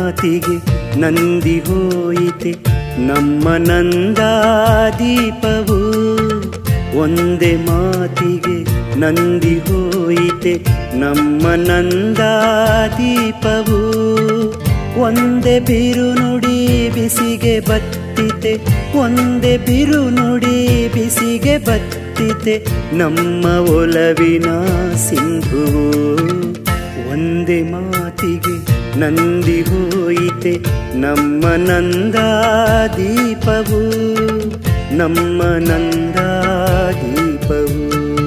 ಮಾತಿಗೆ ನಂದಿ ಹೋಯಿತೆ ನಮ್ಮ ನಂದಾದೀಪವು ಒಂದೇ ಮಾತಿಗೆ ನಂದಿ ಹೋಯಿತೆ ನಮ್ಮ ನಂದಾದೀಪವು ಒಂದೇ ಬಿರು ನುಡಿ ಬಿಸಿಗೆ ಬತ್ತಿತೆ ಒಂದೇ ಬಿರು ನುಡಿ ಬಿಸಿಗೆ ಬತ್ತಿತೆ ನಮ್ಮ ಒಲವಿನ ಸಿಂಧುವು ಒಂದೇ ಮಾತಿಗೆ ನಂದಿ ಹೋಯಿತೆ ನಮ್ಮ ನಂದಾದೀಪವು ನಮ್ಮ ನಂದಾದೀಪವು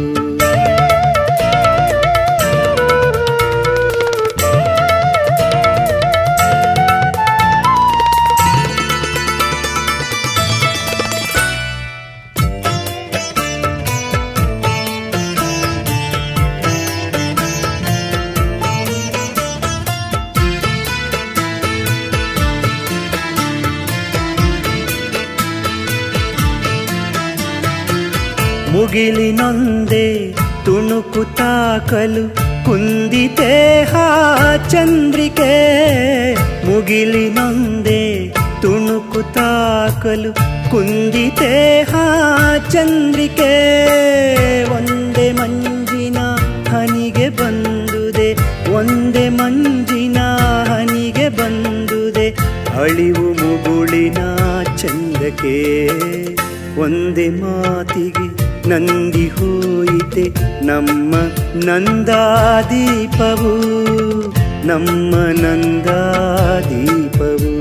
ಮುಗಿಲಿನೊಂದೇ ತುಣುಕು ತಾಕಲು ಕುಂದಿತೆ ಹಾ ಚಂದ್ರಿಕೆ ಮುಗಿಲಿನೊಂದೇ ತುಣುಕು ತಾಕಲು ಕುಂದಿತೆ ಹಾ ಚಂದ್ರಿಕೆ ಒಂದೇ ಮಂಜಿನ ಹನಿಗೆ ಬಂದುದೆ ಒಂದೇ ಮಂಜಿನ ಹನಿಗೆ ಬಂದುದೆ ಅಳಿವು ಮುಗುಳಿನ ಚಂದಕ್ಕೆ ಒಂದೇ ಮಾತಿಗೆ ನಂದಿ ಹೋಯಿತೆ ನಮ್ಮ ನಂದಾದೀಪವು ನಮ್ಮ ನಂದಾದೀಪವು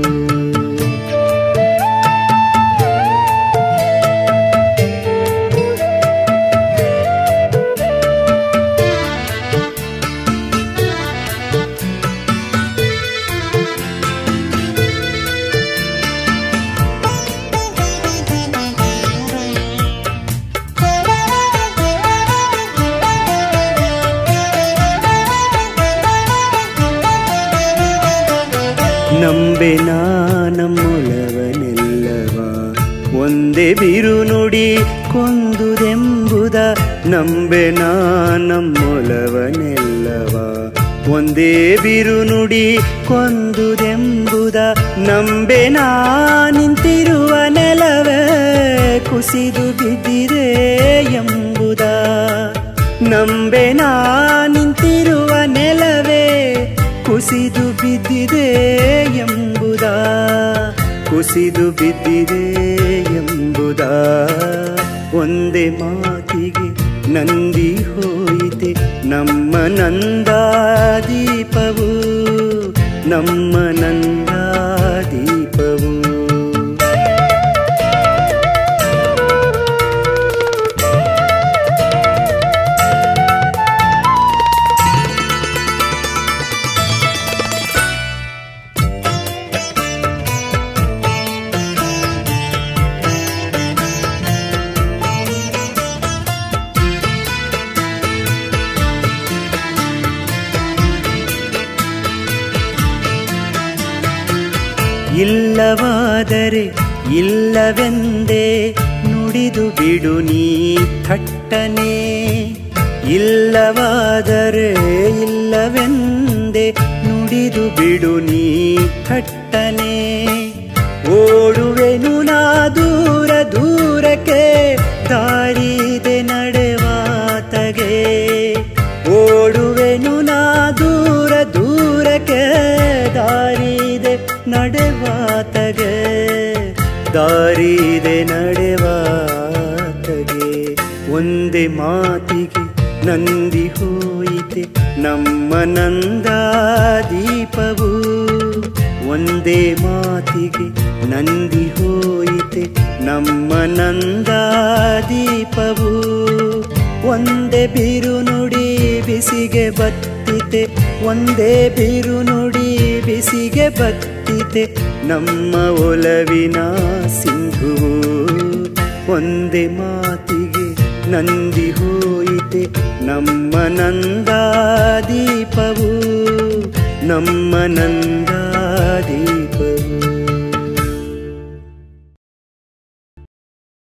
ನಂಬೆ ನಮ್ಮೊಲವನೆಲ್ಲವ ಒಂದೇ ಬಿರು ನುಡಿ ಕೊಂದುದೆಂಬುದ ನಂಬೆ ನಮ್ಮೊಲವನೆಲ್ಲವ ಒಂದೇ ಬಿರು ನುಡಿ ಕೊಂದುದೆಂಬುದ ನಂಬೆ ನಾ ನಿಂತಿರುವ ನೆಲವೇ ಕುಸಿದು ಬಿದ್ದಿದೆ ಎಂಬುದ ನಂಬೆ ನಾ ನಿಂತಿರುವ ನೆಲವೇ ಕುಸಿದು ಬಿದ್ದಿದೆ ಎಂಬುದ ಕುಸಿದು ಬಿದ್ದಿದೆ ಎಂಬುದ ಒಂದೇ ಮಾತಿಗೆ ನಂದಿ ಹೋಯಿತೆ ನಮ್ಮ ನಂದಾದೀಪವು ನಮ್ಮ ನಂದಾದೀಪವು ಇಲ್ಲವಾದರೆ ಇಲ್ಲವೆಂದೇ ನುಡಿದು ಬಿಡು ನೀ ಥಟ್ಟನೆ ಇಲ್ಲವಾದರೆ ಇಲ್ಲವೆಂದೇ ನುಡಿದು ಬಿಡು ನೀ ಥಟ್ಟನೆ ಓಡುವೆನು ನಾ ದೂರ ದೂರಕ್ಕೆ ದಾರಿದೆ ನಡೆವಾತಗೆ ಓಡುವೆನು ನಾ ದೂರ ದೂರಕ್ಕೆ ದಾರಿದೆ ನಡೆವಾತಗೆ ದಾರಿದೆ ನಡೆವಾತಗೆ ಒಂದೇ ಮಾತಿಗೆ ನಂದಿ ಹೋಯಿತೆ ನಮ್ಮ ನಂದಾದೀಪವು ಒಂದೇ ಮಾತಿಗೆ ನಂದಿ ಹೋಯಿತೆ ನಮ್ಮ ನಂದಾದೀಪವು ಒಂದೇ ಬಿರು ನುಡಿ ಬಿಸಿಗೆ ಬತ್ತಿತೆ ಒಂದೇ ಬಿರು ನುಡಿ ಬಿಸಿಗೆ ಬತ್ತಿತೆ ನಮ್ಮ ಒಲವಿನ ಸಿಂಧುವು ಒಂದೇ ಮಾತಿಗೆ ನಂದಿ ಹೋಯಿತೆ ನಮ್ಮ ನಂದಾದೀಪವು ನಮ್ಮ ನಂದಾದೀಪವು